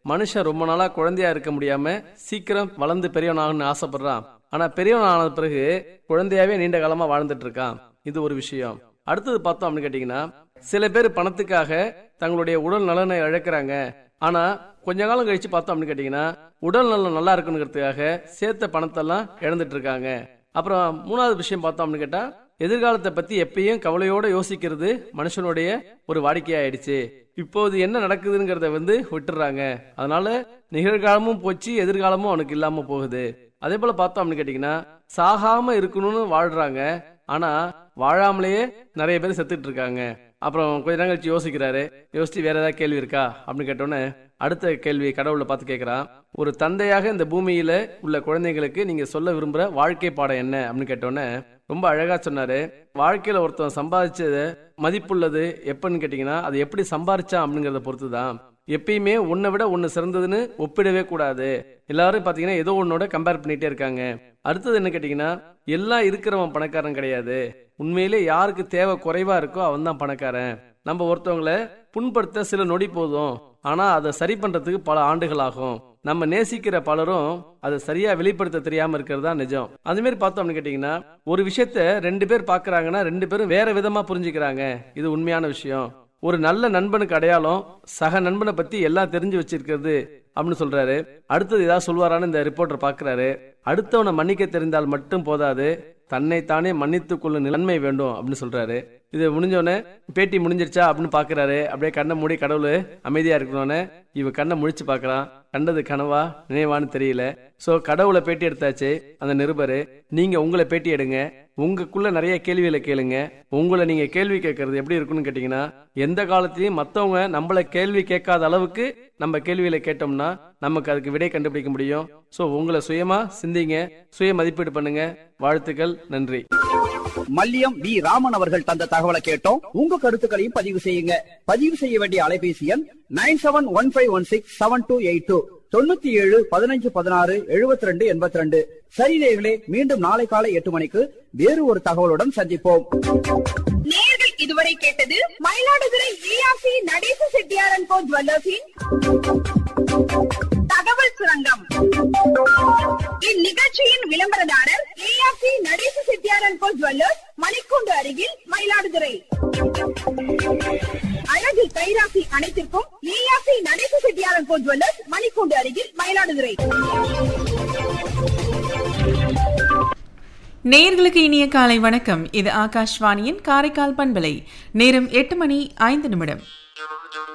மனுஷன் ரொம்ப நாளா குழந்தையா இருக்க முடியாம சீக்கிரம் வளர்ந்து பெரியவனாகணும்னு ஆசைப்படுறான் ஆனா பெரியவன் ஆனது பிறகு குழந்தையாவே நீண்ட காலமா வாழ்ந்துட்டு இருக்கான் இது ஒரு விஷயம் அடுத்தது பார்த்தோம் அப்படின்னு கேட்டீங்கன்னா சில பேர் பணத்துக்காக தங்களுடைய உடல் நலனை இழக்கிறாங்க ஆனா கொஞ்ச காலம் கழிச்சு பார்த்தோம் அப்படின்னு கேட்டீங்கன்னா உடல் நலம் நல்லா இருக்கணுங்கிறதுக்காக சேர்த்த பணத்தெல்லாம் இழந்துட்டு இருக்காங்க அப்புறம் மூணாவது விஷயம் பார்த்தோம் அப்படின்னு கேட்டா எதிர்காலத்தை பத்தி எப்பயும் கவலையோட யோசிக்கிறது மனுஷனுடைய ஒரு வாடிக்கையாயிடுச்சு இப்போது என்ன நடக்குதுங்கிறத வந்து விட்டுறாங்க அதனால நிகழ்காலமும் போச்சு எதிர்காலமும் அவனுக்கு இல்லாம போகுது அதே போல பார்த்தோம் அப்படின்னு கேட்டீங்கன்னா சாகாம இருக்கணும்னு வாழ்றாங்க ஆனா வாழாமலேயே நிறைய பேர் செத்துட்டு இருக்காங்க அப்புறம் கொஞ்ச நேரம் கழிச்சு யோசிக்கிறாரு யோசிச்சு வேற ஏதாவது கேள்வி இருக்கா அப்படின்னு கேட்டோன்னே அடுத்த கேள்வி கடவுளை பார்த்து கேட்கிறான் ஒரு தந்தையாக இந்த பூமியில உள்ள குழந்தைங்களுக்கு நீங்க சொல்ல விரும்புற வாழ்க்கை பாடம் என்ன அப்படின்னு கேட்டோன்னே ரொம்ப அழகா சொன்னாரு வாழ்க்கையில ஒருத்தன் சம்பாதிச்சது மதிப்புள்ளது எப்பன்னு கேட்டீங்கன்னா அது எப்படி சம்பாரிச்சான் அப்படிங்கறத பொறுத்து தான் எப்பயுமே உன்னை விட ஒன்னு சிறந்ததுன்னு ஒப்பிடவே கூடாது எல்லாரும் பாத்தீங்கன்னா ஏதோ ஒன்னோட கம்பேர் பண்ணிட்டே இருக்காங்க அடுத்தது என்ன கேட்டீங்கன்னா எல்லாம் இருக்கிறவன் பணக்காரன் கிடையாது உண்மையிலே யாருக்கு தேவை குறைவா இருக்கோ அவன் தான் பணக்காரன் நம்ம ஒருத்தவங்களை புண்படுத்த சில நொடி போதும் ஆனா அதை சரி பண்றதுக்கு பல ஆண்டுகள் ஆகும் நம்ம நேசிக்கிற பலரும் அதை சரியா வெளிப்படுத்த தெரியாம இருக்கிறது தான் நிஜம் அது மாதிரி பார்த்தோம் அப்படின்னு கேட்டீங்கன்னா ஒரு விஷயத்த ரெண்டு பேர் பாக்குறாங்கன்னா ரெண்டு பேரும் வேற விதமா புரிஞ்சுக்கிறாங்க இது உண்மையான விஷயம் ஒரு நல்ல நண்பனுக்கு அடையாளம் சக நண்பனை பத்தி எல்லாம் தெரிஞ்சு வச்சிருக்கிறது அப்படின்னு சொல்றாரு அடுத்தது ஏதாவது சொல்வாரான்னு இந்த ரிப்போர்ட்டர் பாக்குறாரு அடுத்தவனை மன்னிக்க தெரிந்தால் மட்டும் போதாது தன்னைத்தானே மன்னித்துக் கொள்ளும் நிலைமை வேண்டும் அப்படின்னு சொல்றாரு இது முடிஞ்சோடனே பேட்டி முடிஞ்சிருச்சா அப்படின்னு பாக்குறாரு அப்படியே கண்ணை மூடி கடவுள் அமைதியா இருக்கணும்னு இவ கண்ணை முழிச்சு பாக்குறான் கண்டது கனவா நினைவான்னு தெரியல சோ கடவுளை பேட்டி எடுத்தாச்சு அந்த நிருபரு நீங்க உங்களை பேட்டி எடுங்க உங்களுக்குள்ள நிறைய கேள்விகளை கேளுங்க உங்களை நீங்க கேள்வி கேட்கறது எப்படி இருக்குன்னு கேட்டீங்கன்னா எந்த காலத்திலயும் மத்தவங்க நம்மள கேள்வி கேட்காத அளவுக்கு நம்ம கேள்விகளை கேட்டோம்னா நமக்கு அதுக்கு விடை கண்டுபிடிக்க முடியும் சோ உங்களை சுயமா சிந்திங்க சுய மதிப்பீடு பண்ணுங்க வாழ்த்துக்கள் நன்றி மல்லியம் வி ராமன் அவர்கள் தந்த தகவலை கேட்டோம் உங்க கருத்துக்களையும் பதிவு செய்யுங்க பதிவு செய்ய வேண்டிய அலைபேசி எண் nine seven one five one six seven two eight two தொண்ணூத்தி ஏழு பதினஞ்சு பதினாறு எழுபத்தி ரெண்டு எண்பத்தி ரெண்டு சரி நேயர்களே மீண்டும் நாளை காலை எட்டு மணிக்கு வேறு ஒரு தகவலுடன் சந்திப்போம் நேயர்கள் இதுவரை கேட்டது மயிலாடுதுறை ஏஆர்சி நடேச செட்டியாரன் கோ ஜுவல்லர்ஸின் தகவல் சுரங்கம் இந்நிகழ்ச்சியின் விளம்பரதாரர் ஏஆர்சி நடேச செட்டியாரன் கோ ஜுவல்லர்ஸ் மணிக்கூண்டு அருகில் மயிலாடுதுறை அழகு கைராசி அனைத்திற்கும் ஏஆர்சி நடேச செட்டியாரன் கோ ஜுவல்லர்ஸ் மணிக்கூண்டு அருகில் மயிலாடுதுறை நேயர்களுக்கு இனிய காலை வணக்கம் இது ஆகாஷ்வாணியின் காரைக்கால் பண்பலை நேரம் எட்டு மணி ஐந்து நிமிடம்